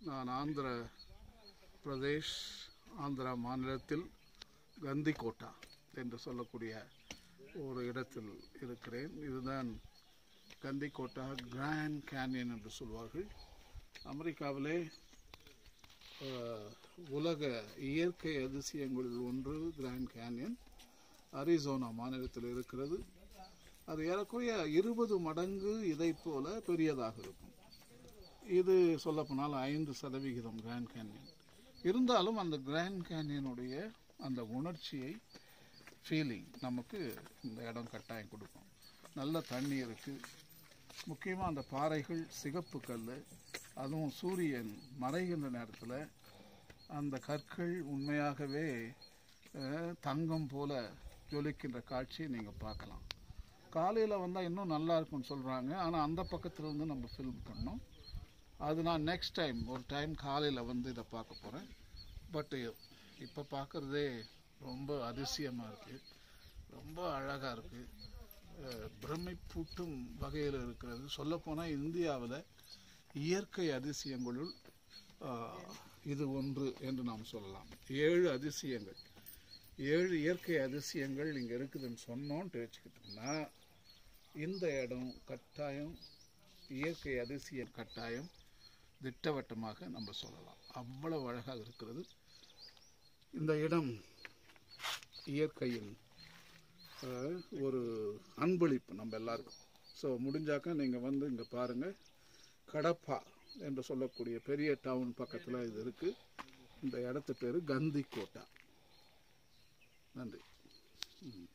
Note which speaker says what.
Speaker 1: நான் ஆந்திர பிரதேஷ் ஆந்திரா மாநிலத்தில் கந்திக்கோட்டா என்று சொல்லக்கூடிய ஒரு இடத்தில் இருக்கிறேன் இதுதான் கந்திக்கோட்டா கிராண்ட் கேனியன் என்று சொல்வார்கள் அமெரிக்காவிலே அஹ், உலக இயற்கை அதிசயங்களில் ஒன்று கிராண்ட் கேனியன் அரிசோனா மாநிலத்தில் இருக்கிறது அது ஏறக்குறைய இருபது மடங்கு இதைப் போல பெரியதாக இருக்கும் இது சொல்லப்போனால் ஐந்து சதவிகிதம் கிராண்ட் கேனியன் இருந்தாலும் அந்த கிராண்ட் கேனியனுடைய அந்த உணர்ச்சியை ஃபீலிங் நமக்கு இந்த இடம் கட்டாயம் கொடுக்கும் நல்ல தண்ணி இருக்குது முக்கியமாக அந்த பாறைகள் சிகப்பு கல் அதுவும் சூரியன் மறைகின்ற நேரத்தில் அந்த கற்கள் உண்மையாகவே அஹ், தங்கம் போல ஜொலிக்கின்ற காட்சியை நீங்கள் பார்க்கலாம் காலையில் வந்தால் இன்னும் நல்லா இருக்கும்னு சொல்கிறாங்க ஆனால் அந்த பக்கத்துல இருந்து நம்ம ஃபில்ம் பண்ணோம் அது நான் நெக்ஸ்ட் டைம் ஒரு டைம் காலையில் வந்து இதை பார்க்க போகிறேன் பட்டு இப்போ பார்க்குறதே ரொம்ப அதிசயமாக இருக்குது ரொம்ப அழகாக இருக்குது பிரமிப்பூட்டும் வகையில் இருக்கிறது சொல்லப்போனால் இந்தியாவில் இயற்கை அதிசயங்களுள் அஹ், இது ஒன்று என்று நாம் சொல்லலாம் ஏழு அதிசயங்கள் ஏழு இயற்கை அதிசயங்கள் இங்கே இருக்குதுன்னு சொன்னோன்ட்டு வச்சுக்கிட்டோம்னா இந்த இடம் கட்டாயம் இயற்கை அதிசயம் கட்டாயம் திட்டவட்டமாக நம்ம சொல்லலாம் அவ்வளவு அழகாக இருக்கிறது இந்த இடம் இயற்கையின் அஹ், ஒரு அன்பளிப்பு நம்ம எல்லாருக்கும் ஸோ முடிஞ்சாக்க நீங்கள் வந்து இங்கே பாருங்கள் கடப்பா என்று சொல்லக்கூடிய பெரிய டவுன் பக்கத்தில் இது இருக்குது இந்த இடத்து பேர் கந்திக்கோட்டா நன்றி ம்